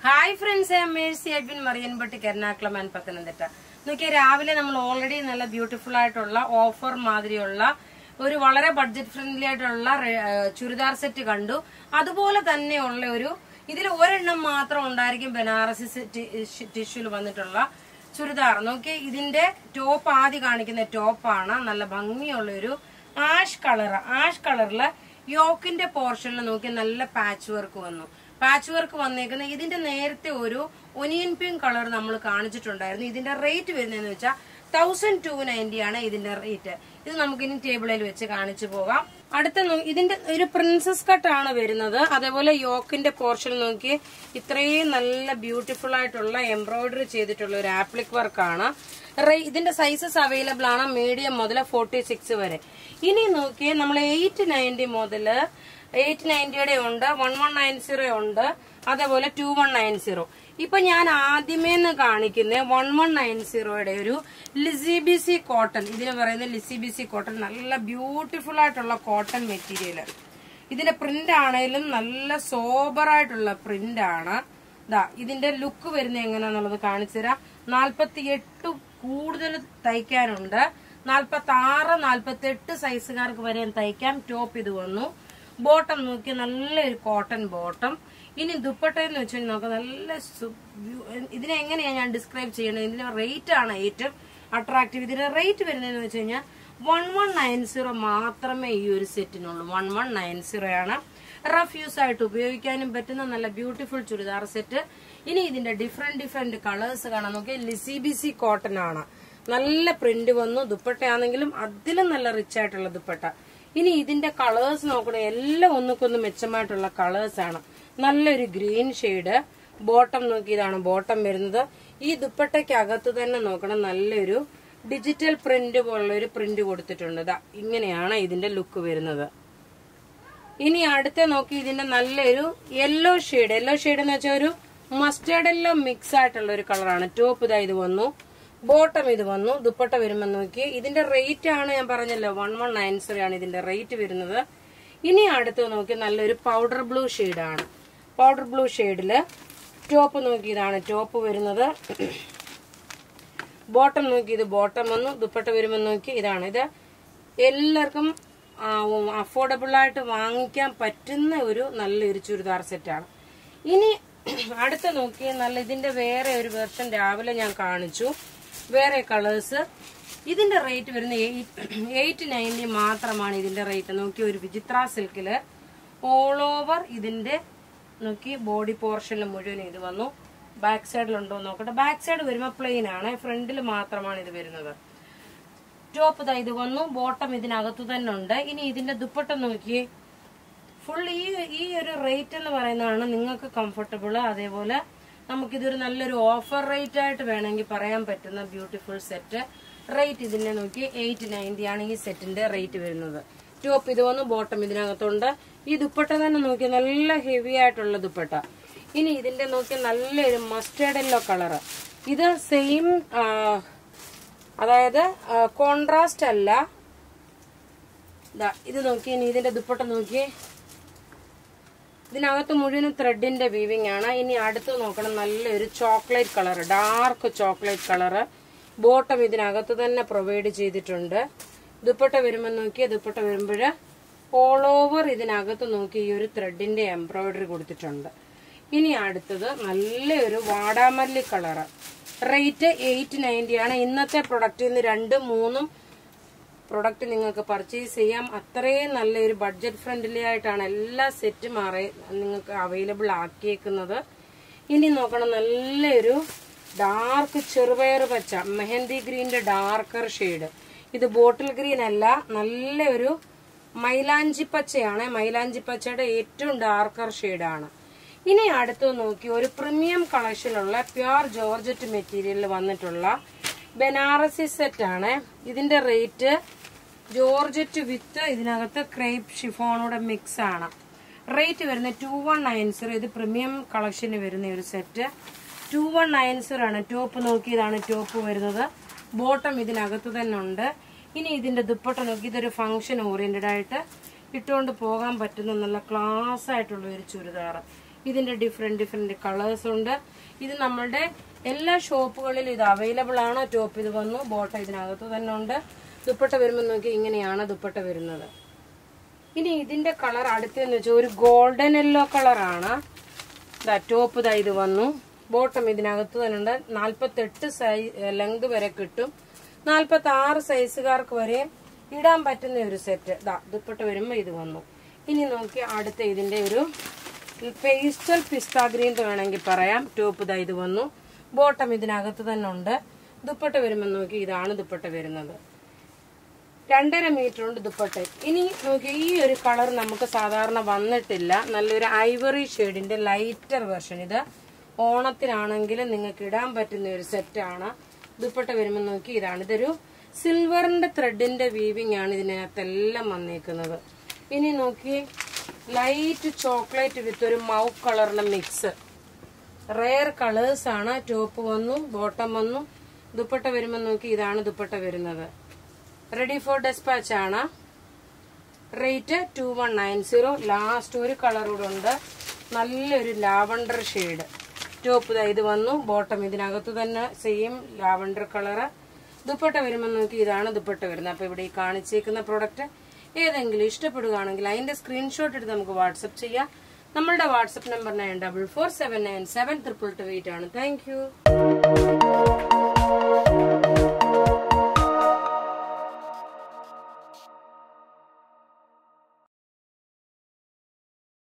hi friends Mercy Advin Mariyanpatti Ernakulam and Pathanamthitta നോക്കിയ രാവിലെ നമ്മൾ ഓൾറെഡി നല്ല ബ്യൂട്ടിഫുൾ ആയിട്ടുള്ള ഓഫർ മാതിരിയുള്ള ഒരു വളരെ ബഡ്ജറ്റ് ഫ്രണ്ട്ലി ആയിട്ടുള്ള റെ- ആ, ചുരിദാർ സെറ്റ് കണ്ടു അതുപോലെ തന്നെയുള്ള ഒരു ഇതിൽ ഒരെണ്ണം മാത്രം ഉണ്ടായിരിക്കും ബനാറസി ടിഷ്യൂല് വന്നിട്ടുള്ള ചുരിദാർ നോക്കി ഇതിന്റെ ടോപ്പ് ആദ്യം കാണിക്കുന്ന ടോപ്പാണ് നല്ല ഭംഗിയുള്ള ഒരു ആഷ് കളർ ആഷ് കളറില് യോക്കിന്റെ പോർഷനിൽ നോക്കി നല്ല പാച്ച് വർക്ക് വന്നു പാച്ച് വർക്ക് വന്നേക്കുന്ന ഇതിന്റെ നേരത്തെ ഒരു ഒനിയൻ പിങ്ക് കളർ നമ്മൾ കാണിച്ചിട്ടുണ്ടായിരുന്നു ഇതിന്റെ റേറ്റ് വരുന്നതെന്ന് വെച്ചാൽ തൗസൻഡ് ടു നയൻറ്റി ആണ് ഇതിന്റെ റേറ്റ് ഇത് നമുക്ക് ഇനി ടേബിളിൽ വെച്ച് കാണിച്ചു പോകാം അടുത്ത നോ- ഇതിന്റെ ഒരു പ്രിൻസസ് കട്ട് ആണ് വരുന്നത് അതേപോലെ യോക്കിന്റെ പോർഷൻ നോക്കി ഇത്രയും നല്ല ബ്യൂട്ടിഫുൾ ആയിട്ടുള്ള എംബ്രോയിഡറി ചെയ്തിട്ടുള്ള ഒരു ആപ്ലിക് വർക്കാണ് ഇതിന്റെ സൈസസ് അവൈലബിൾ ആണ് മീഡിയം മുതൽ ഫോർട്ടി സിക്സ് വരെ ഇനി നോക്കിയേ നമ്മൾ എയ്റ്റ് നയൻറ്റി മുതൽ എയ്റ്റ് നയൻറ്റിയുടെ ഉണ്ട് വൺ വൺ നയൻ സീറോ ഉണ്ട് അതേപോലെ ടു വൺ നയൻ സീറോ ഇപ്പൊ ഞാൻ ആദ്യമേ കാണിക്കുന്ന വൺ വൺ നയൻ സീറോയുടെ ഒരു ലിസി ബി സി കോട്ടൺ ഇതിന് പറയുന്ന ലിസി ബി സി കോട്ടൺ നല്ല ബ്യൂട്ടിഫുൾ ആയിട്ടുള്ള കോട്ടൺ മെറ്റീരിയൽ ഇതിന്റെ പ്രിന്റ് ആണെങ്കിലും നല്ല സോബർ ആയിട്ടുള്ള പ്രിന്റ് ആണ് ദാ ഇതിന്റെ ലുക്ക് വരുന്നത് എങ്ങനെയാന്നുള്ളത് കാണിച്ചു തരാം നാൽപ്പത്തി എട്ട് കൂടുതൽ തയ്ക്കാനുണ്ട് നാൽപ്പത്തി ആറ് നാൽപ്പത്തി എട്ട് സൈസുകാർക്ക് വരെ തയ്ക്കാം ടോപ്പ് ഇത് വന്നു ബോട്ടം നോക്കി നല്ലൊരു കോട്ടൺ ബോട്ടം ഇനി ദുപ്പട്ട എന്ന് വെച്ചാൽ നോക്കാം നല്ല സു- ബ്യൂ- ഇതിനെ എങ്ങനെയാ ഞാൻ ഡിസ്ക്രൈബ് ചെയ്യണത് ഇതിന്റെ റേറ്റ് ആണ് ഏറ്റവും അട്രാക്റ്റീവ് ഇതിന്റെ റേറ്റ് വരുന്നതെന്ന് വെച്ച് കഴിഞ്ഞാൽ വൺ വൺ നയൻ സീറോ മാത്രമേ ഈ ഒരു സെറ്റിനുള്ളൂ വൺ വൺ നയൻ സീറോ ആണ് റഫ് യൂസ് ആയിട്ട് ഉപയോഗിക്കാനും പറ്റുന്ന നല്ല ബ്യൂട്ടിഫുൾ ചുരിദാർ സെറ്റ് ഇനി ഇതിന്റെ ഡിഫറെന്റ് ഡിഫറെന്റ് കളേഴ്സ് കാണാൻ നോക്കി ലിസി ബിസി കോട്ടൺ ആണ് നല്ല പ്രിന്റ് വന്നു ദുപ്പട്ടയാണെങ്കിലും അതിലും നല്ല റിച്ച് ആയിട്ടുള്ള ദുപ്പട്ട ഇനി ഇതിന്റെ കളേഴ്സ് നോക്കണേ എല്ലാം ഒന്നുക്കൊന്ന് മെച്ചമായിട്ടുള്ള കളേഴ്സ് ആണ് നല്ലൊരു ഗ്രീൻ ഷെയ്ഡ് ബോട്ടം നോക്കി ഇതാണ് ബോട്ടം വരുന്നത് ഈ ദുപ്പട്ടയ്ക്ക് അകത്ത് തന്നെ നോക്കണം നല്ലൊരു ഡിജിറ്റൽ പ്രിന്റ് പോലുള്ള ഒരു പ്രിന്റ് കൊടുത്തിട്ടുണ്ട് ദാ ഇങ്ങനെയാണ് ഇതിന്റെ ലുക്ക് വരുന്നത് ഇനി അടുത്ത നോക്കി ഇതിന്റെ നല്ലൊരു യെല്ലോ ഷെയ്ഡ് യെല്ലോ ഷെയ്ഡ് എന്ന് വെച്ചാൽ ഒരു മസ്റ്റേർഡ് എല്ലോ മിക്സ് ആയിട്ടുള്ള ഒരു കളറാണ് ടോപ്പ് ഇതാ ഇത് വന്നു ബോട്ടം ഇത് വന്നു ദുപ്പട്ട വരുമ്പോൾ നോക്കി ഇതിന്റെ റേറ്റ് ആണ് ഞാൻ പറഞ്ഞല്ലോ വൺ വൺ നയൻ സീറോ ആണ് ഇതിന്റെ റേറ്റ് വരുന്നത് ഇനി അടുത്ത് നോക്കി നല്ലൊരു പൗഡർ ബ്ലൂ ആണ് പൗഡർ ബ്ലൂ ഷെയ്ഡില് ടോപ്പ് നോക്കി ഇതാണ് ടോപ്പ് വരുന്നത് ബോട്ടം നോക്കി ഇത് ബോട്ടം വന്നു ദുപ്പട്ട വരുമ്പോൾ നോക്കി ഇതാണ് ഇത് എല്ലാവർക്കും അഫോർഡബിൾ ആയിട്ട് വാങ്ങിക്കാൻ പറ്റുന്ന ഒരു നല്ലൊരു ചുരിദാർ സെറ്റാണ് ഇനി അടുത്ത നോക്കി നല്ല ഇതിന്റെ വേറെ ഒരു വെർഷൻ രാവിലെ ഞാൻ കാണിച്ചു വേറെ കളേഴ്സ് ഇതിന്റെ റേറ്റ് വരുന്ന എയ്റ്റ് നയൻറ്റി മാത്രമാണ് ഇതിന്റെ റേറ്റ് നോക്കി ഒരു വിചിത്ര സിൽക്കില് ഓൾ ഓവർ ഇതിന്റെ നോക്കി ബോഡി പോർഷനിൽ മുഴുവൻ ഇത് വന്നു ബാക്ക് സൈഡിലുണ്ടോ എന്ന് നോക്കട്ടെ ബാക്ക് സൈഡ് വരുമ്പോൾ പ്ലെയിൻ ആണ് ഫ്രണ്ടിൽ മാത്രമാണ് ഇത് വരുന്നത് ടോപ്പ് ഇതാ ഇത് വന്നു ബോട്ടം ഇതിനകത്തു തന്നെ ഉണ്ട് ഇനി ഇതിന്റെ ദുപ്പട്ട നോക്കിയേ ഫുൾ ഈ ഈ ഒരു റേറ്റ് എന്ന് പറയുന്നതാണ് നിങ്ങൾക്ക് കംഫർട്ടബിൾ അതേപോലെ നമുക്കിതൊരു നല്ലൊരു ഓഫർ റേറ്റ് ആയിട്ട് വേണമെങ്കിൽ പറയാൻ പറ്റുന്ന ബ്യൂട്ടിഫുൾ സെറ്റ് റേറ്റ് ഇതിനെ നോക്കി എയ്റ്റ് നയൻറ്റി ആണ് ഈ സെറ്റിന്റെ റേറ്റ് വരുന്നത് ടോപ്പ് ഇത് വന്നു ബോട്ടം ഇതിനകത്തുണ്ട് ഈ ദുപ്പട്ട തന്നെ നോക്കി നല്ല ഹെവി ആയിട്ടുള്ള ദുപ്പട്ട ഇനി ഇതിന്റെ നോക്കി നല്ലൊരു മസ്റ്റേർഡ് യെല്ലോ കളറ് ഇത് സെയിം അതായത് കോൺട്രാസ്റ്റ് അല്ല ദാ ഇത് നോക്കിയേ ഇനി ഇതിന്റെ ദുപ്പട്ട നോക്കിയേ ഇതിനകത്ത് മുഴുവനും ത്രെഡിന്റെ വീവിംഗ് ആണ് ഇനി അടുത്ത് നോക്കണം നല്ലൊരു chocolate colour dark chocolate colour bottom ഇതിനകത്ത് തന്നെ പ്രൊവൈഡ് ചെയ്തിട്ടുണ്ട് ദുപ്പട്ട വരുമ്പോൾ നോക്കിയേ ദുപ്പട്ട വരുമ്പോൾ ഓൾ ഓവർ ഇതിനകത്ത് നോക്കി ഈ ഒരു ത്രെഡിന്റെ എംബ്രോയിഡറി കൊടുത്തിട്ടുണ്ട് ഇനി അടുത്തത് നല്ലൊരു വാടാമല്ലി കളറ് റേറ്റ് എയ്റ്റ് നയൻറ്റി ആണ് ഇന്നത്തെ പ്രൊഡക്റ്റിൽ നിന്ന് രണ്ടും മൂന്നും പ്രൊഡക്റ്റ് നിങ്ങൾക്ക് പർച്ചേസ് ചെയ്യാം അത്രയും നല്ലൊരു ബഡ്ജറ്റ് ഫ്രണ്ട്ലി ആയിട്ടാണ് എല്ലാ സെറ്റും അറേ നിങ്ങൾക്ക് അവൈലബിൾ ആക്കിയേക്കുന്നത് ഇനി നോക്കണം നല്ലൊരു ഡാർക്ക് ചെറുപയർ പച്ച മെഹന്തി ഗ്രീന്റെ ഡാർക്കർ ഷെയ്ഡ് ഇത് ബോട്ടിൽ ഗ്രീൻ അല്ല നല്ലൊരു മൈലാഞ്ചി പച്ചയാണ് മൈലാഞ്ചി പച്ചയുടെ ഏറ്റവും ഡാർക്കർ ഷെയ്ഡാണ് ഇനി അടുത്ത് നോക്കി ഒരു പ്രീമിയം കളക്ഷനുള്ള പ്യുർ ജോർജറ്റ് മെറ്റീരിയലിൽ വന്നിട്ടുള്ള ബനാറസി സെറ്റ് ആണ് ഇതിന്റെ റേറ്റ് ജോർജറ്റ് വിത്ത് ഇതിനകത്ത് ക്രേപ്പ് ഷിഫോണോടെ മിക്സ് ആണ് റേറ്റ് വരുന്നത് ടു വൺ നയൻ സീറോ ഇത് പ്രീമിയം കളക്ഷന് വരുന്ന ഒരു set two one nine zero ആണ് ടോപ്പ് നോക്കി ഇതാണ് ടോപ്പ് വരുന്നത് ബോട്ടം ഇതിനകത്ത് തന്നെ ഉണ്ട് ഇനി ഇതിന്റെ ദുപ്പട്ട നോക്കി ഇതൊരു ഫംഗ്ഷൻ ഓറിയന്റഡ് ആയിട്ട് ഇട്ടുകൊണ്ട് പോകാൻ പറ്റുന്ന നല്ല ക്ലാസ് ആയിട്ടുള്ള ഒരു ചുരിദാർ ഇതിന്റെ ഡിഫറെന്റ് ഡിഫറെന്റ് കളേഴ്സ് ഉണ്ട് ഇത് നമ്മളുടെ എല്ലാ ഷോപ്പുകളിലും ഇത് അവൈലബിൾ ആണ് ടോപ്പ് ഇത് വന്നു ബോട്ടം ഇതിനകത്ത് തന്നെ ഉണ്ട് ദുപ്പട്ട വരുമ്പോൾ നോക്കി ഇങ്ങനെയാണ് ദുപ്പട്ട വരുന്നത് ഇനി ഇതിന്റെ കളർ അടുത്തെന്ന് വെച്ചാൽ ഒരു ഗോൾഡൻ യെല്ലോ കളറാണ് ദാ ടോപ്പ് ദാ ഇത് വന്നു ബോട്ടം ഇതിനകത്ത് തന്നെ ഉണ്ട് നാൽപ്പത്തെട്ട് സൈ ലെങ്ത് വരെ കിട്ടും നാൽപ്പത്തി ആറ് സൈസുകാർക്ക് വരെ ഇടാൻ പറ്റുന്ന ഒരു സെറ്റ് ദാ ദുപ്പട്ട വരുമ്പോൾ ഇത് വന്നു ഇനി നോക്കി അടുത്ത ഇതിന്റെ ഒരു പേസ്റ്റൽ പിസ്ത ഗ്രീൻ വേണമെങ്കിൽ പറയാം ടോപ്പ് ദാ ഇത് വന്നു ബോട്ടം ഇതിനകത്ത് തന്നെ ഉണ്ട് ദുപ്പട്ട വരുമ്പോൾ നോക്കി ഇതാണ് ദുപ്പട്ട വരുന്നത് രണ്ടര മീറ്റർ ഉണ്ട് ദുപ്പട്ട ഇനി നോക്കി ഈ ഒരു കളർ നമുക്ക് സാധാരണ വന്നിട്ടില്ല നല്ലൊരു ഐവറി ഷെയ്ഡിന്റെ ലൈറ്റർ വെർഷൻ ഇത് ഓണത്തിനാണെങ്കിൽ നിങ്ങൾക്ക് ഇടാൻ പറ്റുന്ന ഒരു സെറ്റാണ് ദുപ്പട്ട വരുമ്പോൾ നോക്കി ഇതാണ് ഇതൊരു സിൽവറിന്റെ ത്രെഡിന്റെ വീവിംഗ് ആണ് ഇതിനകത്തെല്ലാം വന്നേക്കുന്നത് ഇനി നോക്കി ലൈറ്റ് ചോക്ലേറ്റ് വിത്ത് ഒരു മൗ കളറിന്റെ മിക്സ് റെയർ കളേഴ്സ് ആണ് ടോപ്പ് വന്നു ബോട്ടം വന്നു ദുപ്പട്ട വരുമ്പോൾ നോക്കി ഇതാണ് ദുപ്പട്ട വരുന്നത് റെഡി ഫോർ ഡെസ്പാച്ച് ആണ് rate two one nine zero last ഒരു കളർ കൂടെ ഉണ്ട് നല്ലൊരു ലാവണ്ടർ ഷെയ്ഡ് ടോപ്പ് ദാ ഇത് വന്നു ബോട്ടം ഇതിനകത്ത് തന്നെ സെയിം ലാവണ്ടർ കളറ് ദുപ്പട്ട വരുമ്പോൾ നോക്കി ഇതാണ് ദുപ്പട്ട വരുന്നത് അപ്പൊ ഇവിടെ ഈ കാണിച്ചേക്കുന്ന പ്രോഡക്റ്റ് ഏതെങ്കിലും ഇഷ്ടപ്പെടുകയാണെങ്കിൽ അതിന്റെ സ്ക്രീൻഷോട്ട് എടുത്ത് നമുക്ക് വാട്സപ്പ് ചെയ്യാം നമ്മളുടെ WhatsApp number nine double four seven nine seven triple two eight ആണ് താങ്ക് യു